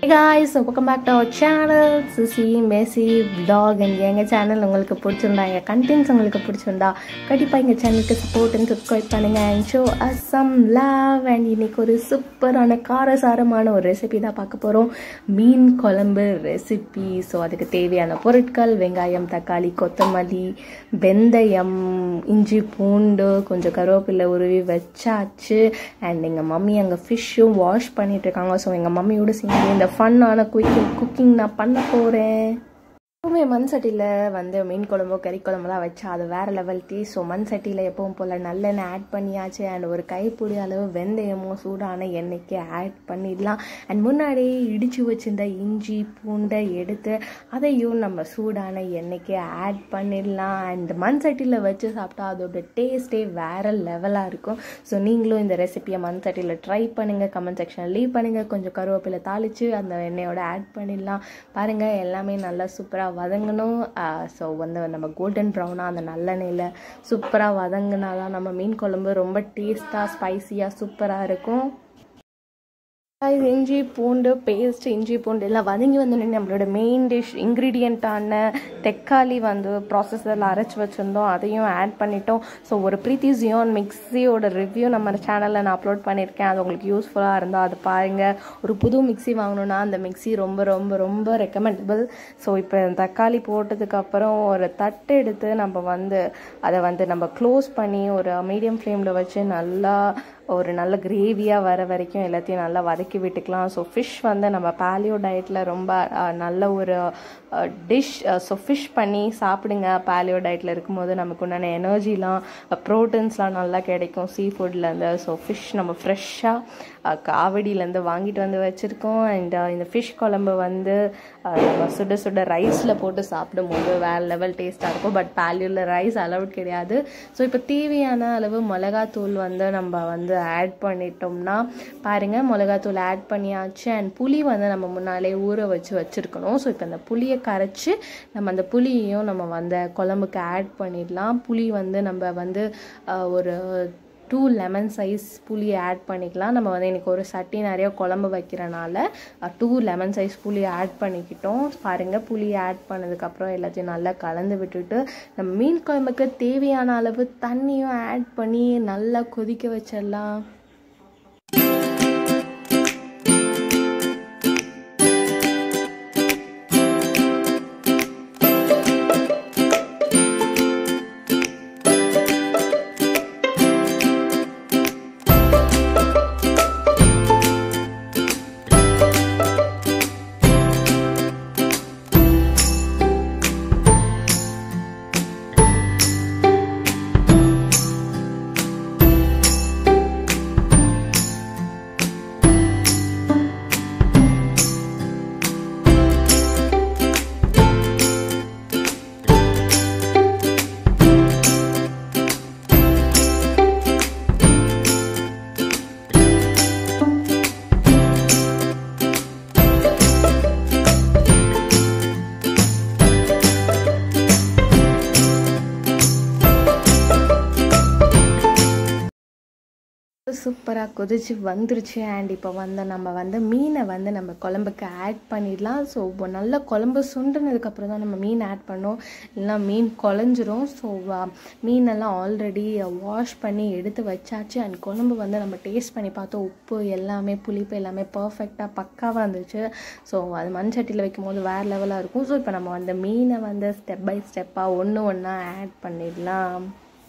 Hey guys, welcome back to our channel, Suchi messy vlog and எங்கள் channel உங்களுக்கு பிடிச்சிருந்தா எங்கள் கண்டென்ட்ஸ் உங்களுக்கு பிடிச்சிருந்தா கண்டிப்பாக எங்கள் சேனலுக்கு சப்போர்ட் அண்ட் சப்ஸ்கிரைப் பண்ணுங்கள் and show some love and இன்னைக்கு ஒரு சூப்பரான காரசாரமான ஒரு ரெசிபி தான் பார்க்க போகிறோம் மீன் குழம்பு ரெசிபி ஸோ அதுக்கு தேவையான பொருட்கள் வெங்காயம் தக்காளி கொத்தமல்லி வெந்தயம் இஞ்சி பூண்டு கொஞ்சம் கருவேப்பிலை உருவி வச்சாச்சு அண்ட் எங்கள் மம்மி அங்கே ஃபிஷ்ஷும் வாஷ் பண்ணிட்டு இருக்காங்க ஸோ எங்கள் மம்மியோட சேர்ந்து இந்த ஃபன்னான குக்கிங் குக்கிங் நான் பண்ண போகிறேன் எப்பவுமே மண் சட்டியில் வந்து மீன் குழம்போ கறி குழம்புலாம் வச்சா அது வேறு லெவல் டேஸ்ட் ஸோ மண் சட்டியில் எப்பவும் போல் நல்லெண்ணெய் ஆட் பண்ணியாச்சு அண்ட் ஒரு கைப்பிடி அளவு வெந்தயமோ சூடான எண்ணெய்க்கு ஆட் பண்ணிடலாம் அண்ட் முன்னாடியே இடித்து வச்சிருந்த இஞ்சி பூண்டை எடுத்து அதையும் நம்ம சூடான எண்ணெய்க்கு ஆட் பண்ணிடலாம் அண்ட் மண் சட்டியில் வச்சு சாப்பிட்டா அதோட டேஸ்ட்டே வேறு லெவலாக இருக்கும் ஸோ நீங்களும் இந்த ரெசிபியை மண் சட்டியில் ட்ரை பண்ணுங்கள் கமெண்ட் செக்ஷனில் லீவ் பண்ணுங்கள் கொஞ்சம் கருவேப்பிலை தாளித்து அந்த எண்ணெயோட ஆட் பண்ணிடலாம் பாருங்கள் எல்லாமே நல்லா சூப்பராக வதங்கணும் ஸோ வந்து நம்ம கோல்டன் ப்ரௌனாக அந்த நல்லெண்ணெயில் சூப்பராக வதங்கினா தான் நம்ம மீன் குழம்பு ரொம்ப டேஸ்ட்டாக ஸ்பைசியாக சூப்பராக இருக்கும் இது இஞ்சி பூண்டு பேஸ்ட் இஞ்சி பூண்டு எல்லாம் வதங்கி வந்தோடனே நம்மளோட மெயின் டிஷ் இன்க்ரீடியண்ட்டான தக்காளி வந்து ப்ராசஸரில் அரைச்சி வச்சுருந்தோம் அதையும் ஆட் பண்ணிட்டோம் ஸோ ஒரு ப்ரீத்தி ஜியோன் மிக்ஸியோட ரிவ்யூ நம்ம சேனலில் நான் அப்லோட் பண்ணியிருக்கேன் அது உங்களுக்கு யூஸ்ஃபுல்லாக இருந்தால் அது பாருங்கள் ஒரு புது மிக்ஸி வாங்கணுன்னா அந்த மிக்ஸி ரொம்ப ரொம்ப ரொம்ப ரெக்கமெண்டபிள் ஸோ இப்போ தக்காளி போட்டதுக்கப்புறம் ஒரு தட்டு எடுத்து நம்ம வந்து அதை வந்து நம்ம க்ளோஸ் பண்ணி ஒரு மீடியம் ஃப்ளேமில் வச்சு நல்லா ஒரு நல்ல கிரேவியாக வர வரைக்கும் எல்லாத்தையும் நல்லா வதக்கி விட்டுக்கலாம் ஸோ ஃபிஷ் வந்து நம்ம பேலியோ டயட்டில் ரொம்ப நல்ல ஒரு டிஷ் ஸோ ஃபிஷ் பண்ணி சாப்பிடுங்க பேலியோ டயட்டில் இருக்கும்போது நமக்கு உண்டான எனர்ஜிலாம் ப்ரோட்டீன்ஸ்லாம் நல்லா கிடைக்கும் சீ ஃபுட்லேருந்து ஸோ ஃபிஷ் நம்ம ஃப்ரெஷ்ஷாக காவடியிலேருந்து வாங்கிட்டு வந்து வச்சுருக்கோம் அண்ட் இந்த ஃபிஷ் குழம்பு வந்து நம்ம சுட சுட ரைஸில் போட்டு சாப்பிடும்போது வேறு லெவல் டேஸ்ட்டாக இருக்கும் பட் பேலியோவில் ரைஸ் அலவுட் கிடையாது ஸோ இப்போ தேவையான அளவு மிளகாத்தூள் வந்து நம்ம வந்து ஆட் பண்ணிட்டோம்னா பாருங்கள் மிளகாத்தூள் ஆட் பண்ணியாச்சு அண்ட் புளி வந்து நம்ம முன்னாலே ஊற வச்சு வச்சுருக்கணும் ஸோ இப்போ அந்த புளியை கரைச்சி நம்ம அந்த புளியையும் நம்ம வந்து குழம்புக்கு ஆட் பண்ணிடலாம் புளி வந்து நம்ம வந்து ஒரு டூ லெமன் சைஸ் புளியை ஆட் பண்ணிக்கலாம் நம்ம வந்து இன்றைக்கி ஒரு சட்டி நிறைய குழம்பு வைக்கிறனால டூ லெமன் சைஸ் புளியை ஆட் பண்ணிக்கிட்டோம் பாருங்கள் புளியை ஆட் பண்ணதுக்கப்புறம் எல்லாத்தையும் நல்லா கலந்து விட்டுட்டு நம்ம மீன் குழம்புக்கு தேவையான அளவு தண்ணியும் ஆட் பண்ணி நல்லா கொதிக்க வச்சிடலாம் சூப்பராக கொதிச்சு வந்துருச்சு அண்ட் இப்போ வந்து நம்ம வந்து மீனை வந்து நம்ம குழம்புக்கு ஆட் பண்ணிடலாம் ஸோ நல்லா குழம்பு சுண்டுனதுக்கப்புறம் தான் நம்ம மீன் ஆட் பண்ணோம் இல்லைனா மீன் குழஞ்சிரும் ஸோ மீனெல்லாம் ஆல்ரெடி வாஷ் பண்ணி எடுத்து வச்சாச்சு அண்ட் குழம்பு வந்து நம்ம டேஸ்ட் பண்ணி பார்த்தோம் உப்பு எல்லாமே புளிப்பு எல்லாமே பர்ஃபெக்டாக பக்காவாக இருந்துச்சு ஸோ அது மண் சட்டியில் வைக்கும் போது வேறு லெவலாக இருக்கும் ஸோ இப்போ நம்ம அந்த மீனை வந்து ஸ்டெப் பை ஸ்டெப்பாக ஒன்று ஒன்றா ஆட் பண்ணிடலாம்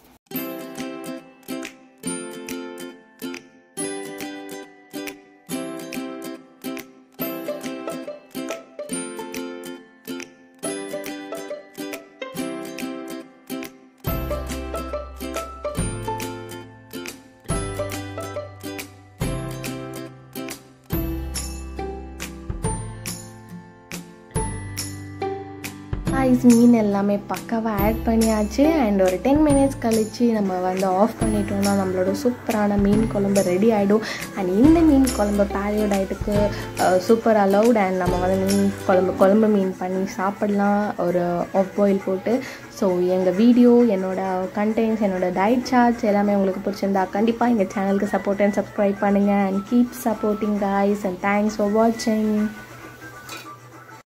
ஐஸ் மீன் எல்லாமே பக்காவாக ஆட் பண்ணியாச்சு அண்ட் ஒரு டென் மினிட்ஸ் கழித்து நம்ம வந்து ஆஃப் பண்ணிட்டோம்னா நம்மளோட சூப்பரான மீன் குழம்பு ரெடி ஆகிடும் அண்ட் இந்த மீன் குழம்பு பேலியோ டயட்டுக்கு சூப்பர் அலவுட் அண்ட் நம்ம வந்து மீன் குழம்பு குழம்பு மீன் பண்ணி சாப்பிட்லாம் ஒரு ஆஃப் பாயில் போட்டு ஸோ எங்கள் வீடியோ என்னோட கண்டென்ட்ஸ் என்னோட டயட் சார்ட்ஸ் எல்லாமே உங்களுக்கு பிடிச்சிருந்தா கண்டிப்பாக எங்கள் சேனலுக்கு சப்போர்ட் அண்ட் சப்ஸ்கிரைப் பண்ணுங்கள் and keep supporting guys and thanks for வாட்சிங்